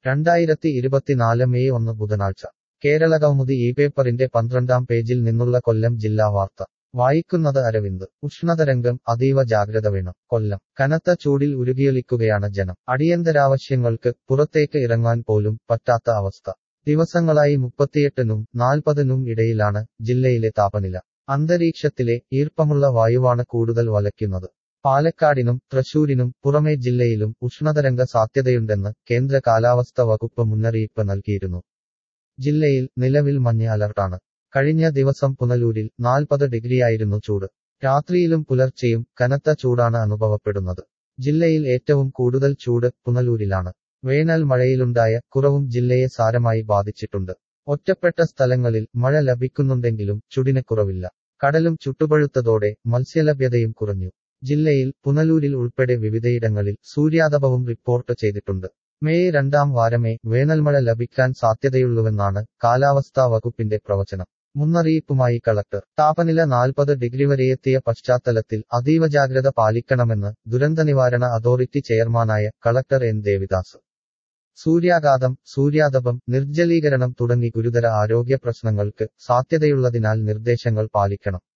രണ്ടായിരത്തി ഇരുപത്തിനാല് മെയ് ഒന്ന് ബുധനാഴ്ച കേരളകൗമുദി ഈ പേപ്പറിന്റെ പന്ത്രണ്ടാം പേജിൽ നിന്നുള്ള കൊല്ലം ജില്ലാ വാർത്ത വായിക്കുന്നത് അരവിന്ദ് ഉഷ്ണതരംഗം അതീവ ജാഗ്രത വേണം കൊല്ലം കനത്ത ചൂടിൽ ഉരുകിയൊലിക്കുകയാണ് ജനം അടിയന്തരാവശ്യങ്ങൾക്ക് പുറത്തേക്ക് ഇറങ്ങാൻ പോലും പറ്റാത്ത അവസ്ഥ ദിവസങ്ങളായി മുപ്പത്തിയെട്ടിനും നാൽപ്പതിനും ഇടയിലാണ് ജില്ലയിലെ താപനില അന്തരീക്ഷത്തിലെ ഈർപ്പമുള്ള വായുവാണ് കൂടുതൽ വലയ്ക്കുന്നത് പാലക്കാടിനും തൃശൂരിനും പുറമെ ജില്ലയിലും ഉഷ്ണതരംഗ സാധ്യതയുണ്ടെന്ന് കേന്ദ്ര കാലാവസ്ഥ വകുപ്പ് മുന്നറിയിപ്പ് നൽകിയിരുന്നു ജില്ലയിൽ നിലവിൽ മഞ്ഞ അലർട്ടാണ് കഴിഞ്ഞ ദിവസം പുനലൂരിൽ നാൽപ്പത് ഡിഗ്രിയായിരുന്നു ചൂട് രാത്രിയിലും പുലർച്ചെയും കനത്ത ചൂടാണ് അനുഭവപ്പെടുന്നത് ജില്ലയിൽ ഏറ്റവും കൂടുതൽ ചൂട് പുനലൂരിലാണ് വേനൽ മഴയിലുണ്ടായ കുറവും ജില്ലയെ സാരമായി ബാധിച്ചിട്ടുണ്ട് ഒറ്റപ്പെട്ട സ്ഥലങ്ങളിൽ മഴ ലഭിക്കുന്നുണ്ടെങ്കിലും ചുടിന് കുറവില്ല കടലും ചുട്ടുപഴുത്തതോടെ മത്സ്യലഭ്യതയും കുറഞ്ഞു ജില്ലയിൽ പുനലൂരിൽ ഉൾപ്പെടെ വിവിധയിടങ്ങളിൽ സൂര്യാതപവും റിപ്പോർട്ട് ചെയ്തിട്ടുണ്ട് മെയ് രണ്ടാം വാരമേ വേനൽമഴ ലഭിക്കാൻ സാധ്യതയുള്ളൂവെന്നാണ് കാലാവസ്ഥാ വകുപ്പിന്റെ പ്രവചനം മുന്നറിയിപ്പുമായി കളക്ടർ താപനില നാൽപ്പത് ഡിഗ്രി വരെയെത്തിയ പശ്ചാത്തലത്തിൽ അതീവ ജാഗ്രത പാലിക്കണമെന്ന് ദുരന്തനിവാരണ അതോറിറ്റി ചെയർമാനായ കളക്ടർ എൻ ദേവിദാസ് സൂര്യാഘാതം സൂര്യാതപം നിർജ്ജലീകരണം തുടങ്ങി ഗുരുതര ആരോഗ്യ പ്രശ്നങ്ങൾക്ക് സാധ്യതയുള്ളതിനാൽ നിർദ്ദേശങ്ങൾ പാലിക്കണം